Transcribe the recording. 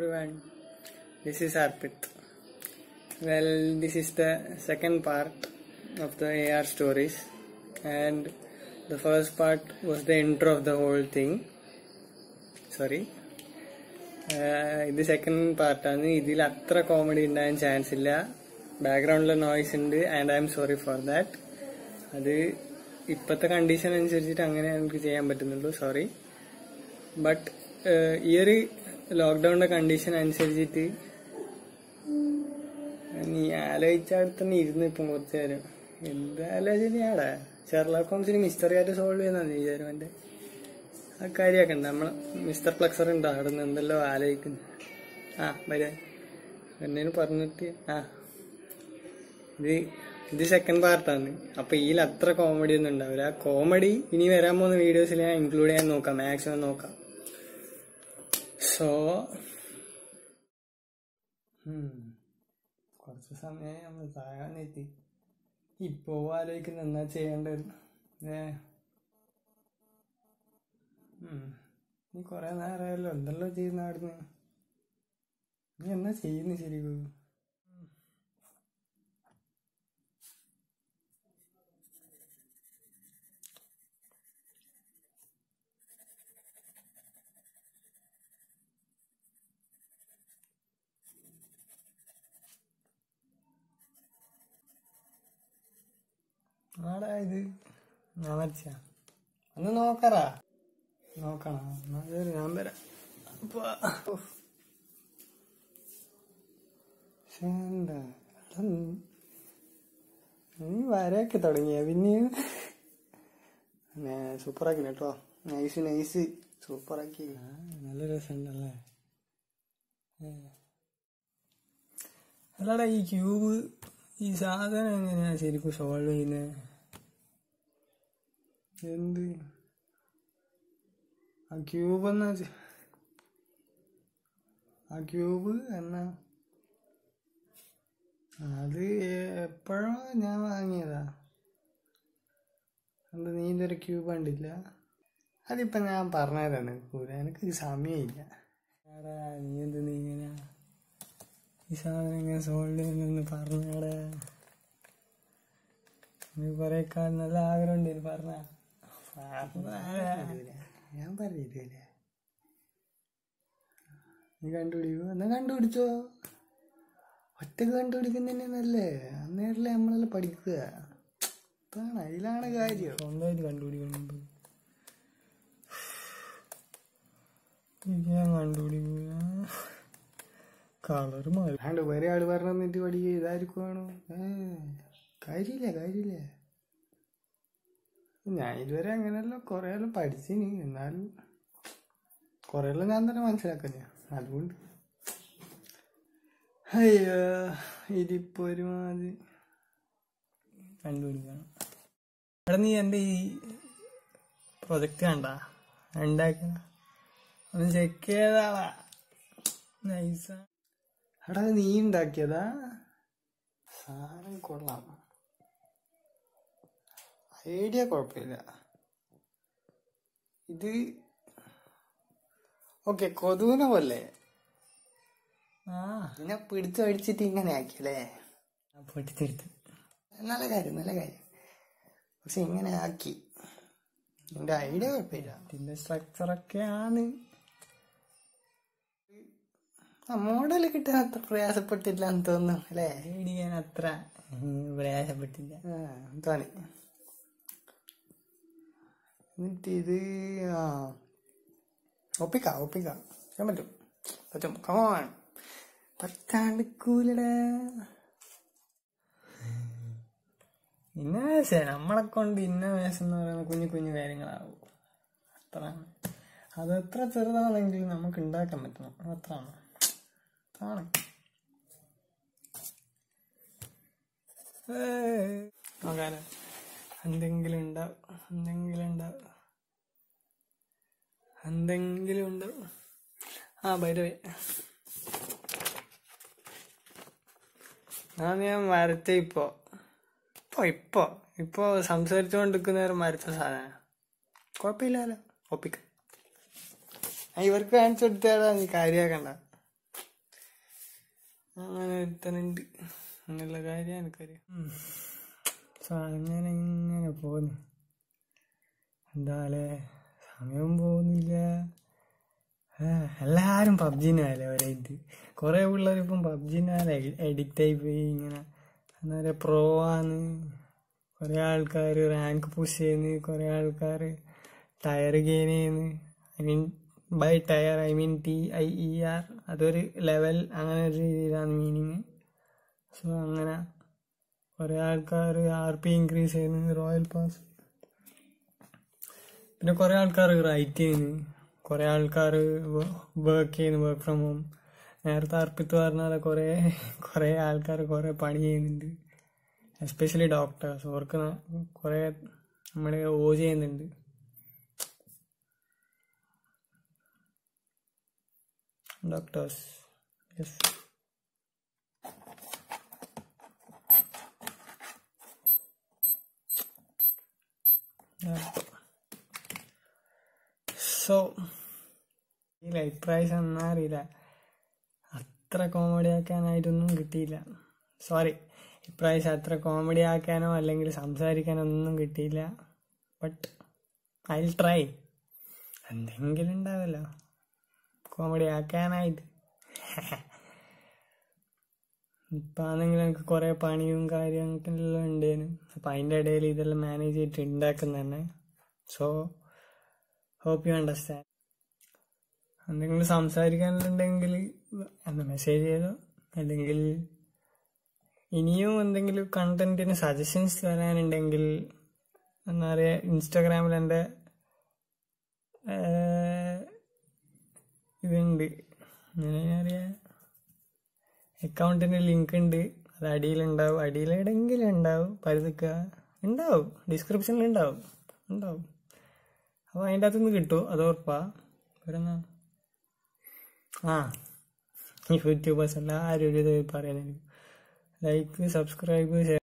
everyone. This is Arpit. Well, this is the second part of the AR stories, and the first part was the intro of the whole thing. Sorry. ആഹ് ഇത് second പാർട്ടാണ് ഇതിൽ അത്ര comedy ഉണ്ടാകാൻ chance ഇല്ല ബാക്ക്ഗ്രൗണ്ടിൽ noise ഉണ്ട് and I'm sorry for that അത് ഇപ്പോഴത്തെ കണ്ടീഷൻ അനുസരിച്ചിട്ട് അങ്ങനെ എനിക്ക് ചെയ്യാൻ പറ്റുന്നുള്ളൂ സോറി ബട്ട് ഈ ഒരു ലോക്ക്ഡൌണിന്റെ കണ്ടീഷൻ അനുസരിച്ചിട്ട് നീ ആലോചിച്ച അവിടെ തന്നെ ഇരുന്ന് ഇപ്പം കുറച്ചു നേരം എന്ത് ആലോചനയാടാ ഷെർലോക്ക് ഹോംസിന് മിസ്റ്ററി ആയിട്ട് സോൾവ് ചെയ്യുന്ന വിചാരം എന്റെ ആ കാര്യമാക്കണ്ട നമ്മള് മിസ്റ്റർ ഫ്ലക്സർ ഉണ്ടോ അവിടെ നിന്ന് എന്തെല്ലോ ആലോചിക്കുന്നു ആ വരാ എന്നേന് പറഞ്ഞിട്ട് ആ ഇത് ഇത് സെക്കൻഡ് പാർട്ടാണ് അപ്പൊ ഇതിൽ അത്ര കോമഡി ഒന്നും ഉണ്ടാവില്ല ആ കോമഡി ഇനി വരാൻ പോകുന്ന വീഡിയോസിൽ ഞാൻ ഇൻക്ലൂഡ് ചെയ്യാൻ നോക്കാം മാക്സിമം നോക്കാം സോ കുറച്ച് സമയം നമ്മൾ താഴാനെത്തി ഇപ്പോ ആലോചിക്കുന്ന എന്നാ ചെയ്യേണ്ടത് ഏ ഉം. നീ കൊറേ നേരമായല്ലോ എന്തല്ലോ ചെയ്യുന്ന അവിടുന്ന് നീ എന്നാ ചെയ്യുന്നു ശരിക്കും ആടാ ഇത് ഞാൻ വരച്ച ഒന്ന് നോക്കറാ നോക്കണം എന്നാ ശരി, ഞാൻ വരാം അപ്പൊ, ഉഫ്. ശ്ശെ, എന്താ എടാ, നീ- നീ വരയൊക്കെ തുടങ്ങിയ പിന്നെയും സൂപ്പറാക്കി കേട്ടോ നൈസ് നൈസ് സൂപ്പറാക്കി നല്ല രസമുണ്ടല്ലേ ഏ. അല്ലടാ ഈ ക്യൂബ് ഈ സാധനം എങ്ങനെയാ ശരിക്കും സോൾവ് ചെയ്യുന്നത് എന്ത് ആ ക്യൂബ് എന്നാ ചെ- ആ ക്യൂബ് എന്നാ അത് എപ്പോഴോ ഞാൻ വാങ്ങിയതാ എന്താ നീ ഇതൊരു ക്യൂബ് കണ്ടില്ല അതിപ്പോ ഞാൻ പറഞ്ഞതാണ് കൂര എനിക്ക് സമയമില്ല എടാ നീ എന്ത് നീ ഇങ്ങനെ ഈ സാധനം ഇങ്ങനെ സോൾവ് ചെയ്യുന്നെന്ന് പറഞ്ഞാടെ നീ കൊറേ കാലം നല്ല ആഗ്രഹം ഉണ്ട് പറഞ്ഞ ഞാൻ പറയില്ലേ നീ കണ്ടുപിടിക്കോ എന്നാ കണ്ടുപിടിച്ചോ ഒറ്റക്ക് കണ്ടുപിടിക്കുന്നതന്നെ നല്ലേ അന്നേരല്ലേ നമ്മളെല്ലാം പഠിക്കുക അതാണ് അതിലാണ് കാര്യം സ്വന്തമായിട്ട് കണ്ടുപിടിക്കുന്നുണ്ട് ഞാൻ കണ്ടുപിടിക്കുക കളർ മാറി ആണ്ട് വേറെ ആള് പറഞ്ഞു തന്നിട്ട് പഠിക്കുക ഇതായിരിക്കുവാണോ ഏ കാര്യമില്ല കാര്യമില്ല ഞാൻ ഇതുവരെ അങ്ങനെയല്ലോ കുറേ എല്ലാം പഠിച്ചിനി എന്നാലും കുറേ എല്ലാം ഞാൻ തന്നെ മനസ്സിലാക്കുന്ന അതുകൊണ്ട് അയ്യോ ഇതിപ്പോ ഒരുമാതിരി കണ്ടുപിടിക്കണം എടാ നീ എൻ്റെ ഈ പ്രൊജക്റ്റ് കണ്ട ഉണ്ടാക്കണ ഒന്ന് ചെക്ക് ചെയ്താളാ നൈസ എടാ അത് നീ ഉണ്ടാക്കിയതാ സാധനം കൊള്ളാം ഐഡിയ കുഴപ്പമില്ല ഇത് ഓക്കെ കൊതുവിനെ പോലെ ആ നിന്നെ പിടിച്ചു അടിച്ചിട്ട് ഇങ്ങനെ ആക്കിയല്ലേ പൊട്ടിത്തെടുത്ത് നല്ല കാര്യം നല്ല കാര്യം പക്ഷെ ഇങ്ങനെ ആക്കി എന്റെ ഐഡിയ കുഴപ്പമില്ല ഇതിന്റെ സ്ട്രക്ചറൊക്കെയാണ് ആ മോഡൽ കിട്ടാൻ അത്ര പ്രയാസപ്പെട്ടില്ല എന്ന് തോന്നുന്നു അല്ലേ ഇടിയാൻ അത്ര പ്രയാസപ്പെട്ടില്ല തോന്നി എന്നിട്ട് ഇത് ആ ഒപ്പിക്കാം ഒപ്പിക്കാം ചെയ്യാൻ പറ്റും പറ്റും കമോൺ പറ്റാണ്ടിക്കൂലടാ ഇന്നോവേഷൻ നമ്മളെ കൊണ്ട് ഇന്നോവേഷൻ എന്ന് പറയുന്ന കുഞ്ഞു കുഞ്ഞു കാര്യങ്ങളാവും അത്രയാണ് അത് എത്ര ചെറുതാണെങ്കിലും നമുക്ക് ഉണ്ടാക്കാൻ പറ്റണം അത്രയാണ് അതാണ് ഏയ്. നോക്കാലോ എന്തെങ്കിലും ഉണ്ടാവും എന്തെങ്കിലും ഉണ്ടാവും എന്തെങ്കിലും ഉണ്ടാവും ആ ബൈ ആ ഞാൻ വരച്ച ഇപ്പോ ഇപ്പൊ ഇപ്പൊ ഇപ്പൊ സംസാരിച്ചുകൊണ്ടിരിക്കുന്ന നേരം വരച്ച സാധനം കുഴപ്പമില്ലല്ലോ ഒപ്പിക്ക ആ, ഇവർക്ക് കാണിച്ചു കൊടുത്താടാ നീ കാര്യാക്കണ്ട അങ്ങനെ ഒരുത്തനുണ്ട് അങ്ങനെയുള്ള കാര്യം എനിക്കറിയാം ഉം. സോ അങ്ങനെ ഇങ്ങനെ പോന്നു എന്താലേ സമയം പോകുന്നില്ല ആ, എല്ലാരും പബ്ജിനാലേ ഒരേ ഇത് കുറെ പിള്ളേർ ഇപ്പം പബ്ജിനാലെ എഡിക്റ്റ് ആയി പോയി ഇങ്ങനെ അന്നേരം പ്രോ ആണ് കുറെ ആൾക്കാർ റാങ്ക് പുഷ് ചെയ്യുന്നു കുറെ ആൾക്കാർ ടയർ ഗെയിൻ ചെയ്യുന്നു I mean by tier I mean T I E R അതൊരു ലെവൽ അങ്ങനെ ഒരു രീതിയിലാണ് മീനിങ് സോ അങ്ങനെ കുറെ ആൾക്കാർ ആർ പി ഇൻക്രീസ് ചെയ്യുന്നു റോയൽ പാസ് പിന്നെ കുറെ ആൾക്കാർ റൈറ്റ് ചെയ്യുന്നു കുറെ ആൾക്കാർ വർക്ക് ചെയ്യുന്നു വർക്ക് ഫ്രം ഹോം നേരത്തെ അർപ്പിത്ത് പറഞ്ഞാൽ കുറെ കുറെ ആൾക്കാർ കുറെ പണി ചെയ്യുന്നുണ്ട് എസ്പെഷ്യലി ഡോക്ടേഴ്സ് അവർക്ക് ന- കുറെ നമ്മളെ ഓ ചെയ്യുന്നുണ്ട് ഡോക്ടേഴ്സ് യെസ് സോ ഇല്ല ഇപ്രാവശ്യം എന്നാ അറിയില്ല അത്ര കോമഡി ആക്കാനായിട്ടൊന്നും കിട്ടിയില്ല സോറി ഇപ്രാവശ്യം അത്ര കോമഡി ആക്കാനോ അല്ലെങ്കിൽ സംസാരിക്കാനോ ഒന്നും കിട്ടിയില്ല ബട്ട് ഐ ട്രൈ എന്തെങ്കിലും ഉണ്ടാവല്ലോ കോമഡി ആക്കാനായിട്ട് ഇപ്പം ആണെങ്കിൽ എനിക്ക് കുറേ പണിയും കാര്യങ്ങളൊക്കെ എല്ലാം ഉണ്ടേനു അപ്പം അതിൻ്റെ ഇടയിൽ ഇതെല്ലാം മാനേജ് ചെയ്തിട്ട് ഉണ്ടാക്കുന്ന തന്നെ സോ ഹോപ്പ് യു അണ്ടർസ്റ്റാൻഡ് എന്തെങ്കിലും സംസാരിക്കാനുണ്ടെങ്കിൽ ഒന്ന് മെസ്സേജ് ചെയ്തോ അല്ലെങ്കിൽ ഇനിയും എന്തെങ്കിലും കണ്ടന്റിന് സജഷൻസ് തരാനുണ്ടെങ്കിൽ എന്താ പറയുക ഇൻസ്റ്റാഗ്രാമിൽ എൻ്റെ ഇതുണ്ട് എങ്ങനെ അറിയാ അക്കൗണ്ടിന് ലിങ്ക് ഉണ്ട് അത് അടിയിലുണ്ടാവും അടിയിൽ എവിടെയെങ്കിലും ഉണ്ടാവും പരുതുക്കുക ഉണ്ടാവും ഡിസ്ക്രിപ്ഷനിൽ ഉണ്ടാവും ഉണ്ടാവും അപ്പോൾ അതിൻ്റെ അകത്തുനിന്ന് കിട്ടും അത് ഉറപ്പാ വരുന്ന ആ യൂട്യൂബേഴ്സ് എല്ലാവരും ഒരു ഇത് പറയുന്നത് ലൈക്ക് സബ്സ്ക്രൈബ്